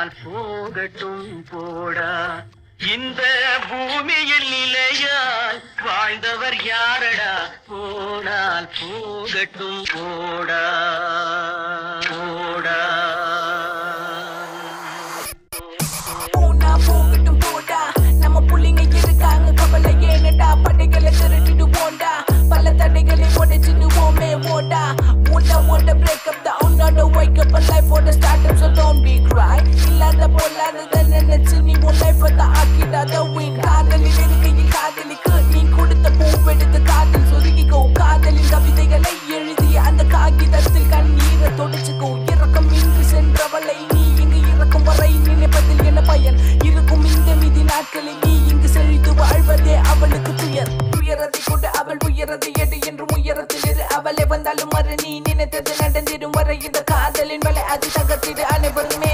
போனால் போகட்டும் போடா இந்த பூமியில் நிலையால் வாழ்ந்தவர் யாரடா போனால் போகட்டும் போடா போடா போனா போகட்டும் போடா நம்ம புள்ளைங்க இருக்காங்க கவலை ஏனடா படைகளை திரட்டிட்டு போண்டா பல தடைகளை உடைச்சிடுவோமே ஓடா ஓட ஓட break up the உன்னோட wake up a life for the startup so don't be cry இல்லாத போலாதத நினைச்சு நீ உன் life அத ஆக்கிடாத win காதலில் இருக்கையில் காதலிக்கு நீ கொடுத்த பூவெடுத்து காதல் சொருகிக்கோ காதலின் கவிதைகளை எழுதிய அந்த காகிதத்தில் கண்ணீரை தொடச்சுக்கோ இறக்கம் இன்றி சென்றவளை நீ இங்கு இறக்கும் வரை நினைப்பதில் என்ன பயன் இருக்கும் இந்த மீதி நாட்களில் நீ இங்கு செழித்து வாழ்வதே அவளுக்கு துயர் துயரத்தை கொண்டு அவள் உயரதை எடு என்றும் உயரத்தில் இரு அவளை வந்தாலும் மறு நீ நினைத்தது நடந்திடும் வரை இந்த காதலின் வலை அது தகர்த்திடு அனைவருமே